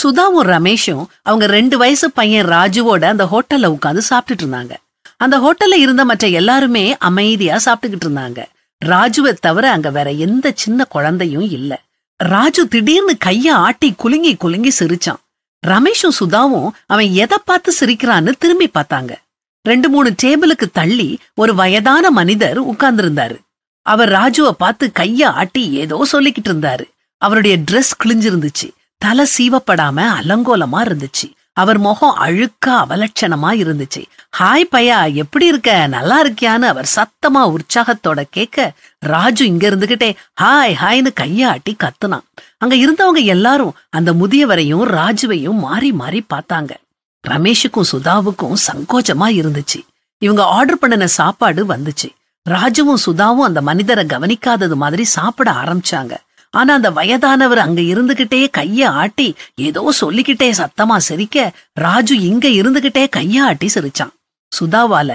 சுதாவும் ரமேஷும் அவங்க ரெண்டு வயசு பையன் ராஜுவோட அந்த ஹோட்டல்ல உட்காந்து சாப்பிட்டுட்டு இருந்தாங்க அந்த ஹோட்டல்ல இருந்த மற்ற எல்லாருமே அமைதியா சாப்பிட்டுக்கிட்டு இருந்தாங்க ராஜுவை தவிர அங்க வேற எந்த சின்ன குழந்தையும் இல்ல ராஜு திடீர்னு கைய ஆட்டி குலுங்கி குலுங்கி சிரிச்சான் ரமேஷும் சுதாவும் அவன் எதை பார்த்து சிரிக்கிறான்னு திரும்பி பார்த்தாங்க ரெண்டு மூணு டேபிளுக்கு தள்ளி ஒரு வயதான மனிதர் உட்கார்ந்திருந்தாரு அவர் ராஜுவை பார்த்து கைய ஆட்டி ஏதோ சொல்லிக்கிட்டு இருந்தாரு அவருடைய Dress கிழிஞ்சிருந்துச்சு தலை சீவப்படாம அலங்கோலமா இருந்துச்சு அவர் முகம் அழுக்கா அவலட்சணமா இருந்துச்சு ஹாய் பையா எப்படி இருக்க நல்லா இருக்கியான்னு அவர் சத்தமா உற்சாகத்தோட கேட்க ராஜு இங்க இருந்துகிட்டே ஹாய் ஹாய்னு கைய ஆட்டி கத்துனான் அங்க இருந்தவங்க எல்லாரும் அந்த முதியவரையும் ராஜுவையும் மாறி மாறி பார்த்தாங்க ரமேஷுக்கும் சுதாவுக்கும் சங்கோச்சமா இருந்துச்சு இவங்க ஆர்டர் பண்ணின சாப்பாடு வந்துச்சு ராஜுவும் சுதாவும் அந்த மனிதரை கவனிக்காதது மாதிரி சாப்பிட ஆரம்பிச்சாங்க ஆனா அந்த வயதானவர் அங்க இருந்துகிட்டே கைய ஆட்டி ஏதோ சொல்லிக்கிட்டே சத்தமா சிரிக்க ராஜு இங்க இருந்துகிட்டே கைய ஆட்டி சிரிச்சான் சுதாவால